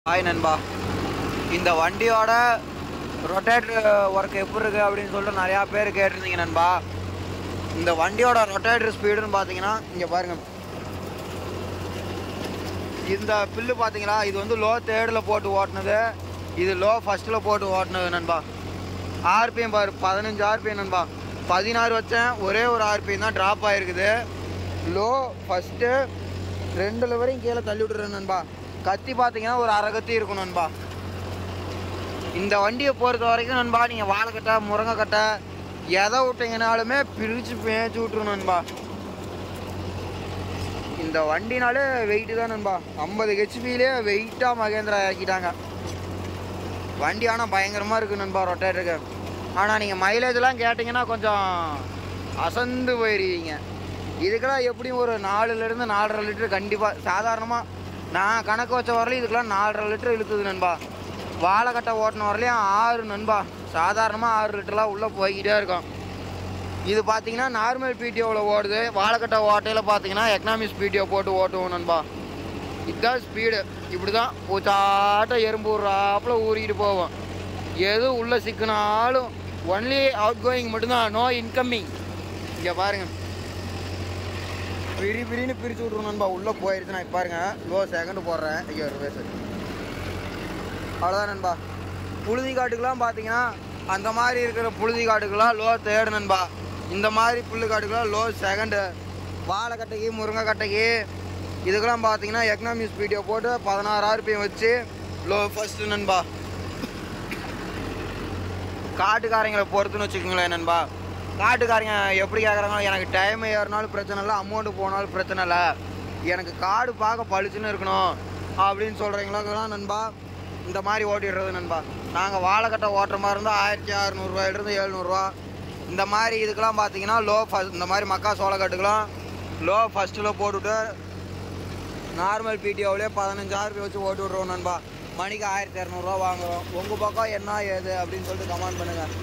hi நண்பா இந்த வண்டியோட ரொட்டேட்டர் ஒர்க் எப்படி இருக்குது அப்படின்னு சொல்லிட்டு நிறையா பேர் கேட்டிருந்தீங்க நண்பா இந்த வண்டியோட ரொட்டேட்டர் ஸ்பீடுன்னு பார்த்தீங்கன்னா இங்கே பாருங்க இந்த பில்லு பார்த்தீங்களா இது வந்து லோ தேர்டில் போட்டு ஓட்டுனது இது லோ ஃபஸ்ட்டில் போட்டு ஓட்டுனது நண்பா ஆர்பிஎம் பாரு பதினஞ்சு ஆர்பிஎம் நண்பா பதினாறு வச்சேன் ஒரே ஒரு ஆர்பிஎம் தான் ட்ராப் ஆகிருக்குது லோ ஃபஸ்ட்டு ரெண்டுல வரையும் கீழே தள்ளி விட்டுறேன் நண்பா கத்தி பார்த்தீங்கன்னா ஒரு அரை கத்தி இருக்கும் நண்பா இந்த வண்டியை பொறுத்த வரைக்கும் நண்பா நீங்கள் வாழைக்கட்டை முருங்கைக்கட்டை எதை விட்டீங்கனாலுமே பிரித்து பேச்சு விட்ரும் நண்பா இந்த வண்டினாலே வெயிட்டு தான் நண்பா ஐம்பது ஹெச்பிலே வெயிட்டாக மகேந்திரா ஆக்கிட்டாங்க வண்டி ஆனால் பயங்கரமாக இருக்குது நண்பா ரொட்டேட்டருக்கு ஆனால் நீங்கள் மைலேஜ்லாம் கேட்டிங்கன்னா கொஞ்சம் அசந்து போயிருவீங்க இதுக்கெல்லாம் எப்படியும் ஒரு நாலுலேருந்து நாலரை லிட்டர் கண்டிப்பாக சாதாரணமாக நான் கணக்கு வச்ச வரலையும் இதுக்கெல்லாம் நாலரை லிட்டர் இழுத்துது நண்பா வாழைக்கட்டை ஓட்டின வரலையும் ஆறு நண்பா சாதாரணமாக ஆறு லிட்டர்லாம் உள்ளே போய்கிட்டே இருக்கும் இது பார்த்தீங்கன்னா நார்மல் பிடிஓவில் ஓடுது வாழைக்கட்டை ஓட்டையில் பார்த்தீங்கன்னா எக்கனாமிக்ஸ் பிடிஓ போட்டு ஓட்டுவோம் நண்பா இதுதான் ஸ்பீடு இப்படி தான் பூச்சாட்ட எறும்பு ஊறாப்புல ஊறிக்கிட்டு போவோம் எது உள்ளே சிக்கினாலும் ஒன்லி அவுட் கோயிங் மட்டும்தான் நோ இன்கம்மிங் இங்கே பாருங்க பிரி பிரின்னு பிரித்து விட்ருவோம் நண்பா உள்ளே போயிடுச்சு நான் பாருங்க லோ செகண்ட் போடுறேன் ஐயோ ரிவேஸ் அவ்வளோதான் நண்பா புழுதி காட்டுக்கெல்லாம் பார்த்தீங்கன்னா அந்த மாதிரி இருக்கிற புழுதி காட்டுக்கெல்லாம் லோ தேர்டு நண்பா இந்த மாதிரி புல்லு காட்டுக்கெல்லாம் லோ செகண்டு வாழைக்கட்டைக்கு முருங்கைக்கட்டைக்கு இதுக்கெல்லாம் பார்த்தீங்கன்னா எக்கனாமிக்ஸ் வீடியோ போட்டு பதினாறு ஆர்பிஎம் வச்சு லோ ஃபஸ்ட்டு நண்பா காட்டுக்காரங்களை பொறுத்துன்னு வச்சுக்கோங்களேன் நண்பா காட்டுக்காரங்க எப்படி கேட்குறாங்க எனக்கு டைம் ஏறினாலும் பிரச்சனை இல்லை அமௌண்ட்டு போனாலும் பிரச்சனை இல்லை எனக்கு காடு பார்க்க பளிச்சுன்னு இருக்கணும் அப்படின்னு சொல்கிறீங்களாக்கெல்லாம் நண்பா இந்த மாதிரி ஓட்டிடுறது நண்பா நாங்கள் வாழைக்கட்டை ஓட்டுற மாதிரி இருந்தால் ஆயிரத்தி அறநூறுவாயிலிருந்து எழுநூறுவா இந்த மாதிரி இதுக்கெல்லாம் பார்த்தீங்கன்னா லோ ஃபஸ்ட் இந்த மாதிரி மக்கா சோளக்கட்டுக்கெல்லாம் லோ ஃபஸ்ட்டில் போட்டுவிட்டு நார்மல் பிடிஓவிலே பதினஞ்சு ஆர்பி வச்சு ஓட்டி விட்ருவோம் நண்பா மணிக்கு ஆயிரத்தி இரநூறுவா வாங்குறோம் உங்கள் பக்கம் என்ன ஏது அப்படின்னு சொல்லிட்டு கமெண்ட் பண்ணுங்கள்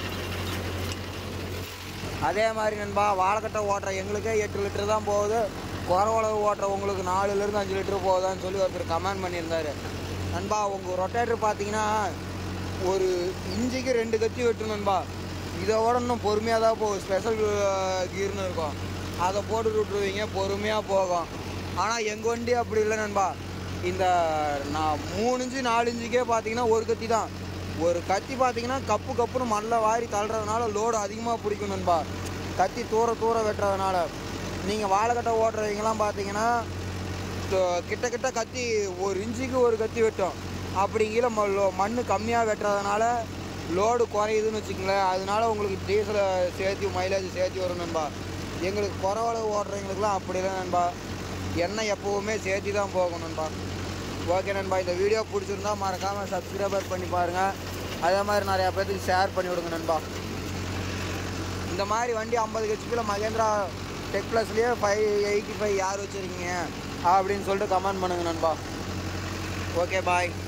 அதே மாதிரி நண்பா வாழைக்கட்டை ஓட்டுற எங்களுக்கே எட்டு லிட்டர் தான் போகுது குறவளவு ஓட்டுற உங்களுக்கு நாலுலேருந்து அஞ்சு லிட்டர் போகுதான்னு சொல்லி ஒருத்தர் கமெண்ட் பண்ணியிருந்தாரு நண்பா உங்கள் ரொட்டேட்டர் பார்த்தீங்கன்னா ஒரு இஞ்சிக்கு ரெண்டு கத்தி வெட்டும் நண்பா இதோட இன்னும் பொறுமையாக தான் போகும் ஸ்பெஷல் கீர்னு இருக்கும் அதை போட்டு விட்ருவீங்க பொறுமையாக போகும் ஆனால் எங்கள் வண்டி அப்படி இல்லை நண்பா இந்த நான் மூணு இன்ச்சு நாலு இன்ச்சுக்கே பார்த்தீங்கன்னா ஒரு கத்தி தான் ஒரு கத்தி பார்த்தீங்கன்னா கப்பு கப்புன்னு மண்ணில் வாரி தள்ளுறதுனால லோடு அதிகமாக பிடிக்கும் நண்பா கத்தி தூர தூர வெட்டுறதுனால நீங்கள் வாழைக்கட்டை ஓட்டுறவங்கலாம் பார்த்தீங்கன்னா த- கிட்ட கிட்ட கத்தி ஒரு இன்ச்சுக்கு ஒரு கத்தி வெட்டும் அப்படிங்கிற மண் கம்மியாக வெட்டுறதுனால லோடு குறையுதுன்னு வச்சுக்கங்களேன் அதனால உங்களுக்கு டீசலை சேர்த்து மைலேஜ் சேர்த்து வரும் நண்பா எங்களுக்கு குறவளவு ஓட்டுறவங்களுக்குலாம் அப்படி இல்லை நண்பா எண்ணெய் எப்போவுமே சேர்த்து தான் போகும் நண்பா ஓகே நண்பா இந்த வீடியோ பிடிச்சிருந்தா மறக்காமல் சப்ஸ்கிரைபர் பண்ணி பாருங்கள் அதே மாதிரி நிறையா பேர்த்துக்கு ஷேர் பண்ணி விடுங்க நண்பா இந்த மாதிரி வண்டி ஐம்பது ஹெச்பியில் மகேந்திரா டெக் ப்ளஸ்லேயே ஃபைவ் எயிட்டி ஃபைவ் யார் வச்சுருக்கீங்க அப்படின்னு சொல்லிட்டு கமெண்ட் பண்ணுங்க நண்பா ஓகே பாய்